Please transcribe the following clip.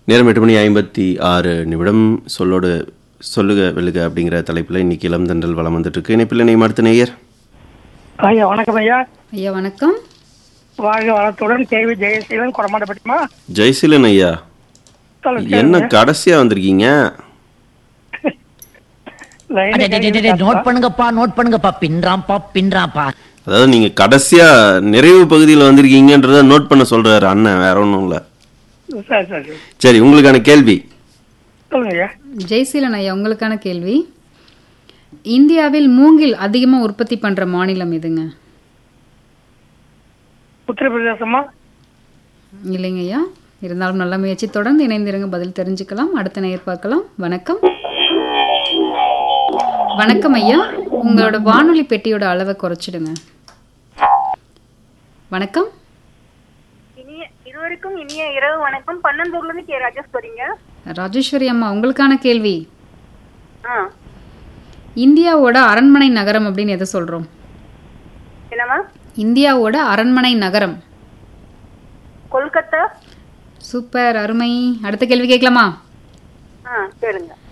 நேரம் எட்டு மணி ஐம்பத்தி ஆறு நிமிடம் சொல்லோடு சொல்லுக வெல்லுக அப்படிங்கிற தலைப்பில் இன்னைக்கு இளம் தண்டல் வளம் வந்துட்டு இருக்கு இணைப்பில் நீ அடுத்த நேயர் ஐயா வணக்கம் ஐயா ஐயா வணக்கம் வாழ்க வளத்துடன் கேவி ஜெயசீலன் குடமாட்டப்பட்டிமா ஜெயசீலன் ஐயா என்ன கடைசியா வந்திருக்கீங்க நோட் பண்ணுங்கப்பா நோட் பண்ணுங்கப்பா பின்றாம்பா பின்றாம்பா அதாவது நீங்க கடைசியா நிறைவு பகுதியில் வந்திருக்கீங்கன்றத நோட் பண்ண சொல்றாரு அண்ணன் வேற ஒன்றும் இல்லை சரி சரி சரி. சரி உங்களுக்கான கேள்வி சொல்லுங்க ஐயா ஜெய்சீலன் ஐயா உங்களுக்கான கேள்வி இந்தியாவில் மூங்கில் அதிகமாக உற்பத்தி பண்ற மாநிலம் எதுங்க உத்தரப்பிரதேசமா இல்லைங்க ஐயா இருந்தாலும் நல்ல முயற்சி தொடர்ந்து இணைந்திருங்க பதில் தெரிஞ்சுக்கலாம் அடுத்த நேயர் பார்க்கலாம் வணக்கம் வணக்கம் ஐயா உங்களோட வானொலி பெட்டியோட அளவை குறைச்சிடுங்க வணக்கம் இனிய இருவருக்கும் இனிய இரவு வணக்கம் பன்னந்தூர்ல இருந்து கே ராஜேஸ்வரிங்க ராஜேஸ்வரி அம்மா உங்களுக்கான கேள்வி ஆ இந்தியாவோட அரண்மனை நகரம் அப்படின்னு எதை சொல்றோம் என்னம்மா இந்தியாவோட அரண்மனை நகரம் கொல்கத்தா சூப்பர் அருமை அடுத்த கேள்வி கேட்கலாமா ஆ கேளுங்க